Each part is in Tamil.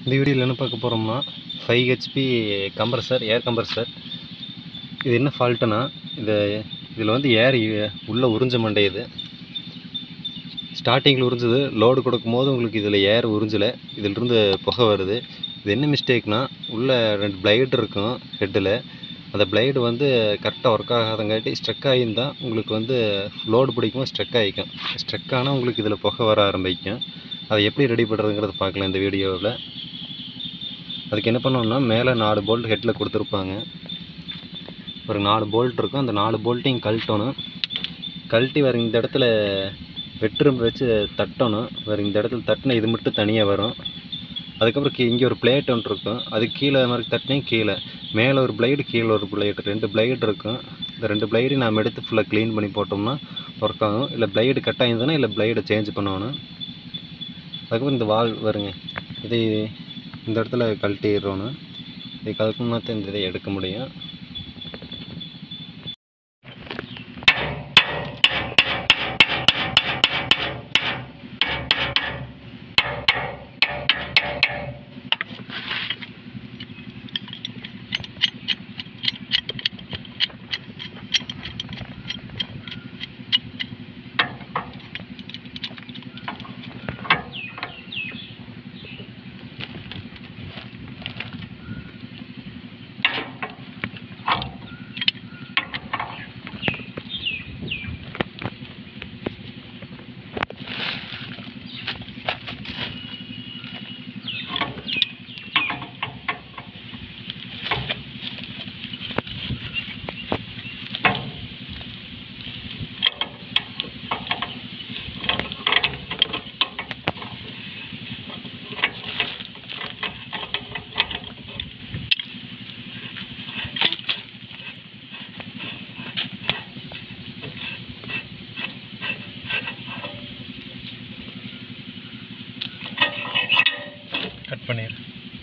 இந்த வீடியோவில் என்ன பார்க்க போகிறோம்னா five HP compressor air compressor இது என்ன ஃபால்ட்டுனா இது இதில் வந்து ஏர் உள்ளே உறிஞ்ச மாட்டேங்குது ஸ்டார்டிங்கில் உறிஞ்சது லோடு கொடுக்கும்போது உங்களுக்கு இதில் ஏர் உறிஞ்சலை இதிலிருந்து புகை வருது இது என்ன மிஸ்டேக்னா உள்ளே ரெண்டு பிளைடு இருக்கும் ஹெட்டில் அந்த பிளைடு வந்து கரெக்டாக ஒர்க் ஆகாதங்காட்டி ஸ்ட்ரக் ஆகியிருந்தால் உங்களுக்கு வந்து லோடு பிடிக்கும்போது ஸ்ட்ரக் ஆகிக்கும் ஸ்ட்ரக் ஆனால் உங்களுக்கு இதில் புகை வர ஆரம்பிக்கும் அதை எப்படி ரெடி பண்ணுறதுங்கிறத பார்க்கலாம் இந்த வீடியோவில் அதுக்கு என்ன பண்ணணும்னா மேலே நாலு போல்ட் ஹெட்டில் கொடுத்துருப்பாங்க ஒரு நாலு போல்ட் இருக்கும் அந்த நாலு போல்ட்டையும் கழட்டணும் கழட்டி வேறு இந்த இடத்துல வெட்டுரும்பு வச்சு தட்டணும் வேறு இந்த இடத்துல தட்டினா இது மட்டும் தனியாக வரும் அதுக்கப்புறம் கீ இங்கே ஒரு பிளேட் ஒன்று இருக்கும் அது கீழே மாதிரி தட்டினே கீழே மேலே ஒரு பிளைடு கீழே ஒரு பிளைடு ரெண்டு பிளைடு இருக்கும் இந்த ரெண்டு பிளைடு நாம் எடுத்து ஃபுல்லாக க்ளீன் பண்ணி போட்டோம்னா ஒர்க் ஆகும் இல்லை பிளைடு கட் ஆகிருந்ததுன்னா இல்லை பிளைடை சேஞ்ச் பண்ணணும் அதுக்கப்புறம் இந்த வால் வருங்க இது இந்த இடத்துல கழட்டிடுறோன்னு இது கழட்டினா தான் இந்த இதை எடுக்க முடியும் கட் பண்ணிடு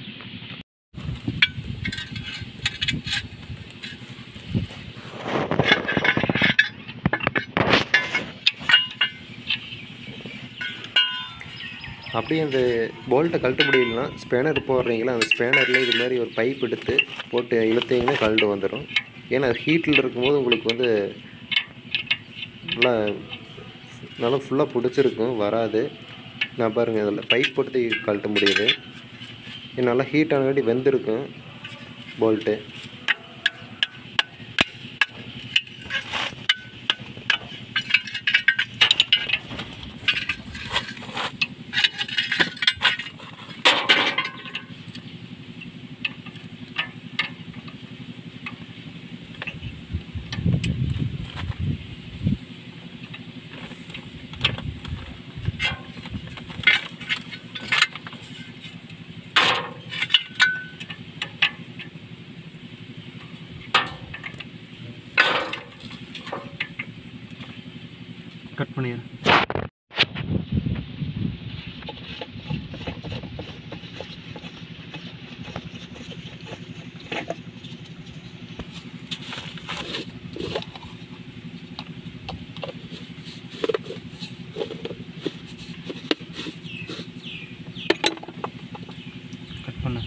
அப்படியே அந்த போல்ட்டை கழட்ட முடியலனா ஸ்பேனர் போடுறீங்களா அந்த ஸ்பேனரில் இது மாதிரி ஒரு பைப் எடுத்து போட்டு இழுத்தீங்கன்னா கழண்டு வந்துடும் ஏன்னா ஹீட்டில் இருக்கும்போது உங்களுக்கு வந்து நல்லா நல்லா ஃபுல்லாக பிடிச்சிருக்கும் வராது நான் பாருங்கள் அதில் பைப் போட்டு கழட்ட முடியுது இது நல்லா ஹீட் ஆனங்காட்டி வெந்திருக்கும் போல்ட்டு கட் பண்ணிடு கட் பண்ணு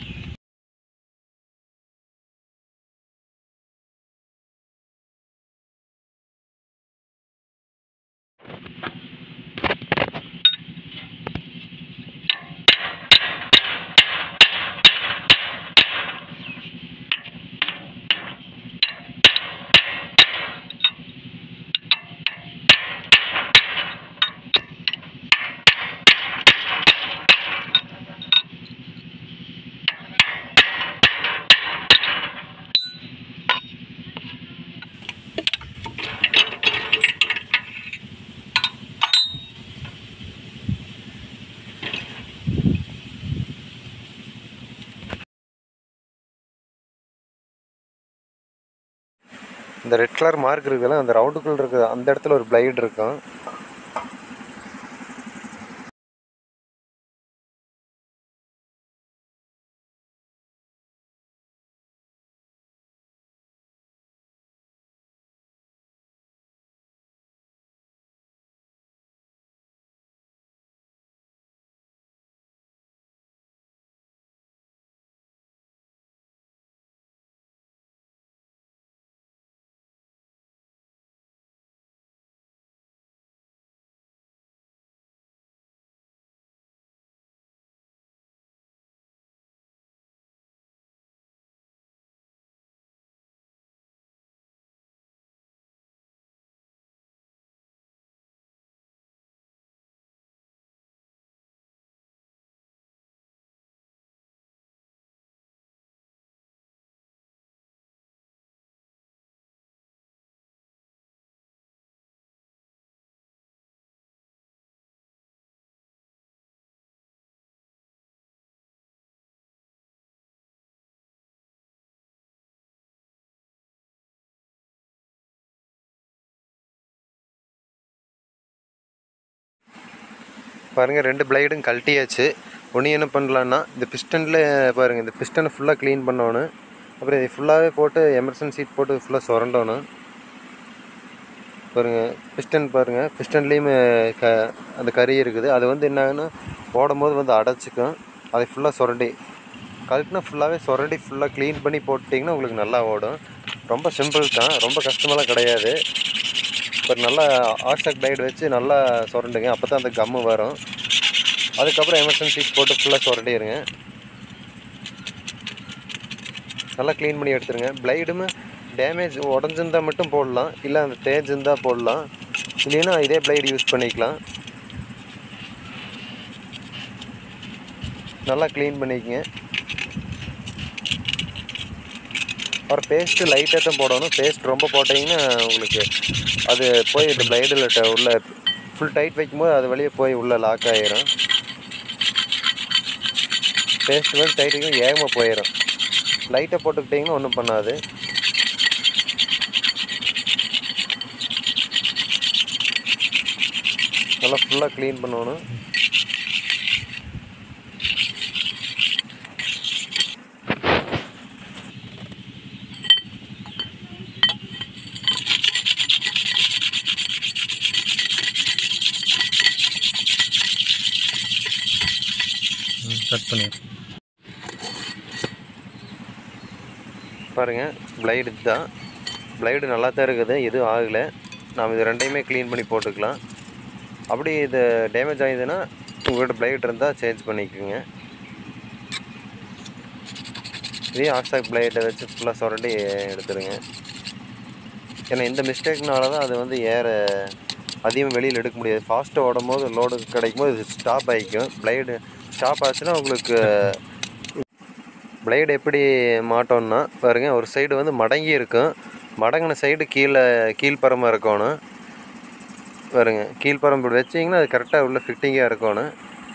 இந்த ரெட் கலர் மார்க் இருக்குதுல்ல அந்த ரவுண்டுக்குள்ள இருக்குது அந்த இடத்துல ஒரு பிளைட் இருக்கும் பாருங்கள் ரெண்டு பிளேடும் கழட்டியாச்சு ஒன்று என்ன பண்ணலான்னா இந்த பிஸ்டனில் பாருங்கள் இந்த பிஸ்டனை ஃபுல்லாக க்ளீன் பண்ணணும் அப்புறம் இதை ஃபுல்லாகவே போட்டு எமர்சன் சீட் போட்டு ஃபுல்லாக சுரண்டணும் பாருங்கள் பிஸ்டன் பாருங்கள் பிஸ்டன்லேயும் க அந்த கறி இருக்குது அது வந்து என்னாகுன்னா போடும்போது வந்து அடைச்சிக்கும் அதை ஃபுல்லாக சுரண்டி கழட்டினா ஃபுல்லாகவே சுரண்டி ஃபுல்லாக க்ளீன் பண்ணி போட்டிங்கன்னா உங்களுக்கு நல்லா ஓடும் ரொம்ப சிம்பிள் தான் ரொம்ப கஷ்டமெல்லாம் கிடையாது ஒரு நல்லா ஆக்சாக் பிளைடு வச்சு நல்லா சுரண்டுங்க அப்போ தான் அந்த கம்மு வரும் அதுக்கப்புறம் எமர்சன் சீட் போட்டு ஃபுல்லாக சுரண்டிடுங்க நல்லா க்ளீன் பண்ணி எடுத்துருங்க பிளைடுமே டேமேஜ் உடஞ்சிருந்தா மட்டும் போடலாம் இல்லை அந்த தேஜ் இருந்தால் போடலாம் இல்லைன்னா இதே பிளைடு யூஸ் பண்ணிக்கலாம் நல்லா க்ளீன் பண்ணிக்கங்க அப்புறம் பேஸ்ட்டு லைட்டாக தான் போடணும் பேஸ்ட் ரொம்ப போட்டிங்கன்னா உங்களுக்கு அது போய் இந்த பிளைடில் உள்ள ஃபுல் டைட் வைக்கும்போது அது வெளியே போய் உள்ளே லாக் ஆகிரும் பேஸ்ட் வந்து டைட்டுக்கு ஏகமாக போயிடும் லைட்டாக போட்டுக்கிட்டிங்கன்னா ஒன்றும் பண்ணாது நல்லா ஃபுல்லாக க்ளீன் பண்ணணும் கட் பண்ணி பாருங்கள் பிளைடு தான் பிளைடு நல்லா தான் இருக்குது எதுவும் ஆகலை நாம் இது ரெண்டையுமே க்ளீன் பண்ணி போட்டுக்கலாம் அப்படி இது டேமேஜ் ஆகுதுன்னா உங்கள்கிட்ட பிளைட் இருந்தால் சேஞ்ச் பண்ணிக்கோங்க இதே ஆக்சாக் பிளைட்டை வச்சு ஃபுல்லாக சுரண்டி எடுத்துருங்க ஏன்னா இந்த மிஸ்டேக்னால தான் அது வந்து ஏற அதிகம் வெளியில் எடுக்க முடியாது ஃபாஸ்ட்டாக ஓடும் போது லோடு கிடைக்கும் போது இது ஸ்டாப் ஆகிக்கும் பிளைடு ஸ்டாப் ஆச்சுன்னா உங்களுக்கு பிளைடு எப்படி மாட்டோம்னா பாருங்கள் ஒரு சைடு வந்து மடங்கி இருக்கும் மடங்கின சைடு கீழே கீழ்ப்பரமாக இருக்கணும் பாருங்க கீழ்ப்பரம்பு வச்சிங்கன்னா அது கரெக்டாக உள்ள ஃபிட்டிங்காக இருக்கணும்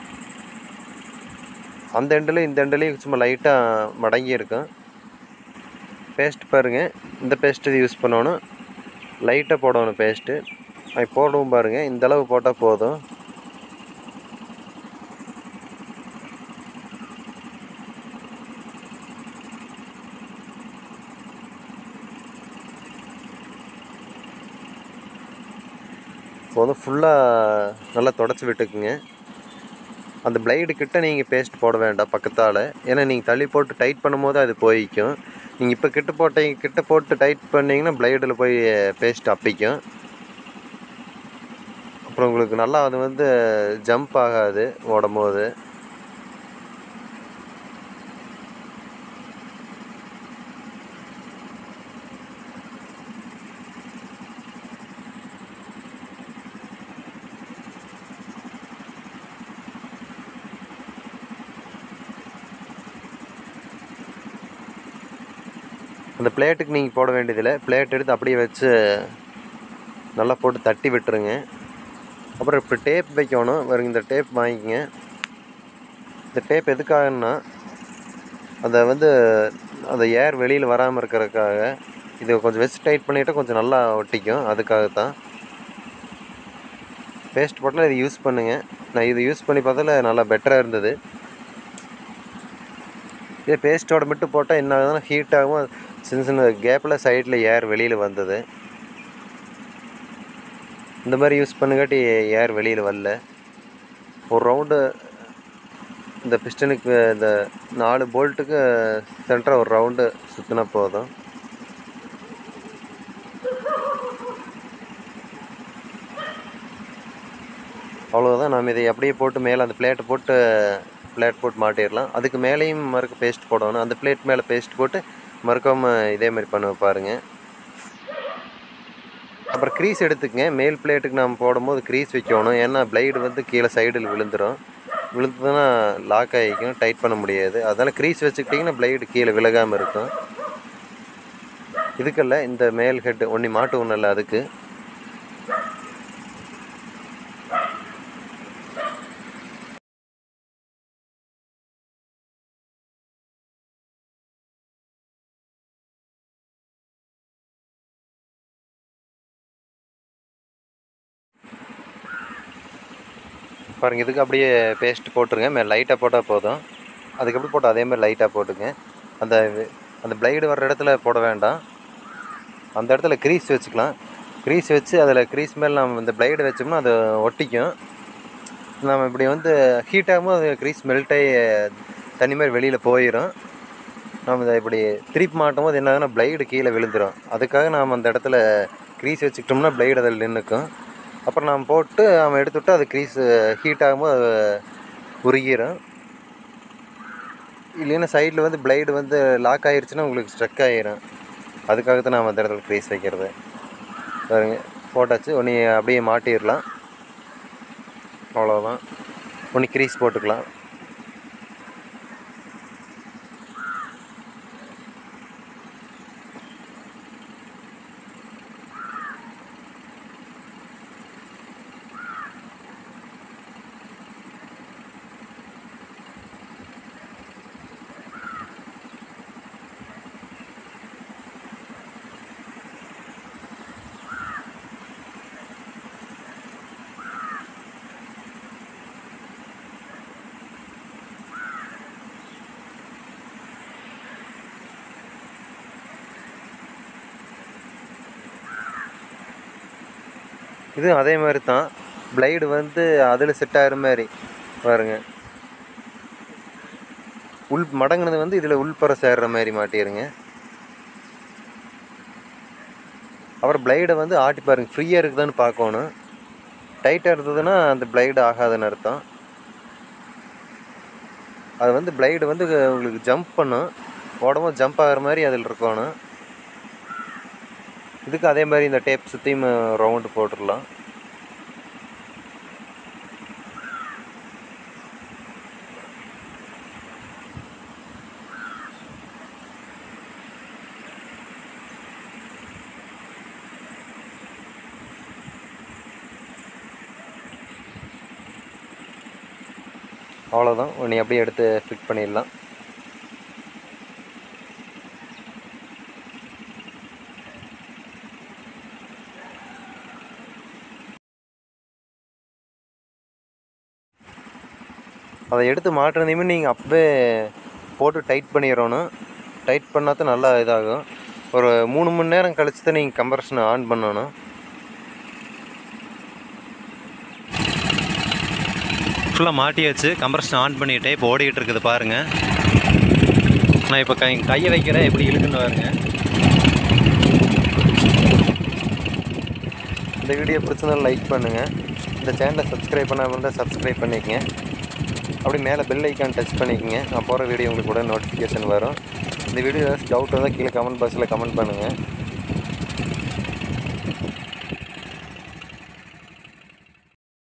அந்த எண்டில் இந்த எண்டுலேயும் சும்மா லைட்டாக மடங்கி இருக்கும் பேஸ்ட் பாருங்கள் இந்த பேஸ்ட்டு யூஸ் பண்ணணும் லைட்டாக போடணும் பேஸ்ட்டு அது போடவும் பாருங்கள் இந்த அளவு போட்டால் போதும் இப்போ வந்து ஃபுல்லாக நல்லா தொடச்சி விட்டுக்குங்க அந்த பிளைடு கிட்ட நீங்கள் பேஸ்ட் போட வேண்டாம் பக்கத்தால் ஏன்னா நீங்கள் தள்ளி போட்டு டைட் பண்ணும்போது அது போய்க்கும் நீங்கள் இப்போ கிட்ட போட்டீங்க கிட்ட போட்டு டைட் பண்ணிங்கன்னா பிளைடில் போய் பேஸ்ட் அப்பிக்கும் அப்புறம் உங்களுக்கு நல்லா அது வந்து ஜம்ப் ஆகாது ஓடும்போது அந்த பிளேட்டுக்கு நீங்கள் போட வேண்டியதில்லை பிளேட் எடுத்து அப்படியே வச்சு நல்லா போட்டு தட்டி விட்டுருங்க அப்புறம் இப்போ டேப் வைக்கணும் வருங்க இந்த டேப் வாங்கிக்கங்க இந்த டேப் எதுக்காகன்னா அதை வந்து அந்த ஏர் வெளியில் வராமல் இருக்கிறதுக்காக இது கொஞ்சம் வச்சு டைட் பண்ணிவிட்டு கொஞ்சம் நல்லா ஒட்டிக்கும் அதுக்காக தான் பேஸ்ட் போட்டால் இது யூஸ் பண்ணுங்கள் நான் இது யூஸ் பண்ணி பார்த்ததில் நல்லா பெட்டராக இருந்தது இதே பேஸ்ட்டோட மட்டும் போட்டால் என்ன ஆகுதுன்னா ஹீட் ஆகும் சின்ன சின்ன கேப்பில் சைடில் ஏர் வெளியில் வந்தது இந்த மாதிரி யூஸ் பண்ணுங்காட்டி ஏர் வெளியில் வரல ஒரு ரவுண்டு இந்த பிஸ்டனுக்கு இந்த நாலு போல்ட்டுக்கு சென்டராக ஒரு ரவுண்டு சுற்றினா போதும் அவ்வளோதான் நாம் இதை அப்படியே போட்டு மேலே அந்த பிளேட்டை போட்டு பிளேட் போட்டு மாட்டிடலாம் அதுக்கு மேலேயும் மறுக்க பேஸ்ட் போடணும் அந்த பிளேட் மேலே பேஸ்ட் போட்டு மறுக்காமல் இதே மாதிரி பண்ண பாருங்கள் அப்புறம் க்ரீஸ் எடுத்துக்கங்க மேல் பிளேட்டுக்கு நம்ம போடும்போது க்ரீஸ் வைக்கணும் ஏன்னா பிளைடு வந்து கீழே சைடில் விழுந்துடும் விழுந்ததுன்னா லாக் ஆகிக்கும் டைட் பண்ண முடியாது அதனால் க்ரீஸ் வச்சுக்கிட்டிங்கன்னா பிளைடு கீழே விலகாமல் இருக்கும் இதுக்கல்ல இந்த மேல் ஹெட் ஒன்றி மாட்டு ஒன்றும் இல்லை அதுக்கு பாருங்கள் இதுக்கு அப்படியே பேஸ்ட் போட்டுருங்க மே லைட்டாக போட்டால் போதும் அதுக்கு எப்படி போட்டால் அதே மாதிரி லைட்டாக போட்டுங்க அந்த அந்த பிளைடு வர்ற இடத்துல போட வேண்டாம் அந்த இடத்துல க்ரீஸ் வச்சுக்கலாம் க்ரீஸ் வச்சு அதில் க்ரீஸ் மேலே நம்ம இந்த பிளைடு வச்சோம்னா அது ஒட்டிக்கும் நம்ம இப்படி வந்து ஹீட் ஆகும்போது அது க்ரீஸ் மெல்ட் ஆகி தண்ணி மாதிரி வெளியில் போயிடும் நம்ம இதை இப்படி திருப்பி மாட்டும் போது என்ன ஆகுதுன்னா பிளைடு கீழே விழுந்துடும் அதுக்காக நாம் அந்த இடத்துல க்ரீஸ் வச்சுக்கிட்டோம்னா பிளைடு அதில் நின்றுக்கும் அப்புறம் நாம் போட்டு நம்ம எடுத்துவிட்டு அது க்ரீஸ் ஹீட் ஆகும்போது அது உருகிரும் இல்லைன்னா சைடில் வந்து பிளைடு வந்து லாக் ஆயிருச்சுன்னா உங்களுக்கு ஸ்ட்ரக் ஆகிரும் அதுக்காக தான் நாம் அந்த இடத்துல க்ரீஸ் வைக்கிறது பாருங்க போட்டாச்சு ஒன்று அப்படியே மாட்டிடலாம் அவ்வளோதான் ஒன்று க்ரீஸ் போட்டுக்கலாம் இது அதே மாதிரி தான் பிளைடு வந்து அதில் செட் ஆகிற மாதிரி பாருங்க உள் மடங்குனது வந்து இதில் உள்புற சேர்ற மாதிரி மாட்டிடுங்க அப்புறம் பிளைடை வந்து ஆட்டி பாருங்க ஃப்ரீயாக இருக்குதான்னு பார்க்கணும் டைட்டாக இருந்ததுன்னா அந்த பிளைடு ஆகாதுன்னு அர்த்தம் அது வந்து பிளைடு வந்து உங்களுக்கு ஜம்ப் பண்ணும் உடம்பு ஜம்ப் ஆகிற மாதிரி அதில் இருக்கணும் இதுக்கு அதே மாதிரி இந்த டேப் சுற்றியும் ரவுண்டு போட்டுடலாம் அவ்வளோதான் நீ அப்படியே எடுத்து ஃபிட் பண்ணிடலாம் அதை எடுத்து மாட்டுறதையுமே நீங்கள் அப்பவே போட்டு டைட் பண்ணிடணும் டைட் பண்ணால் தான் நல்லா இதாகும் ஒரு மூணு மணி நேரம் கழிச்சு தான் நீங்கள் கம்ப்ரஷனை ஆன் பண்ணணும் ஃபுல்லாக மாட்டியாச்சு கம்ப்ரஷன் ஆன் பண்ணிட்டே இப்போ ஓடிக்கிட்டு இருக்குது பாருங்கள் நான் இப்போ கை கையை வைக்கிறேன் எப்படி இழுக்குன்னு பாருங்க இந்த வீடியோ பிடிச்சிருந்தாலும் லைக் பண்ணுங்கள் இந்த சேனலை சப்ஸ்கிரைப் பண்ணாமல் இருந்தால் சப்ஸ்கிரைப் பண்ணிக்கங்க அப்படி மேலே பெல் ஐக்கான் டச் பண்ணிக்கங்க நான் போகிற வீடியோ உங்களுக்கு கூட நோட்டிஃபிகேஷன் வரும் இந்த வீடியோ ஏதாச்சும் டவுட் இருந்தால் கீழே கமெண்ட் பாக்ஸில் கமெண்ட் பண்ணுங்கள்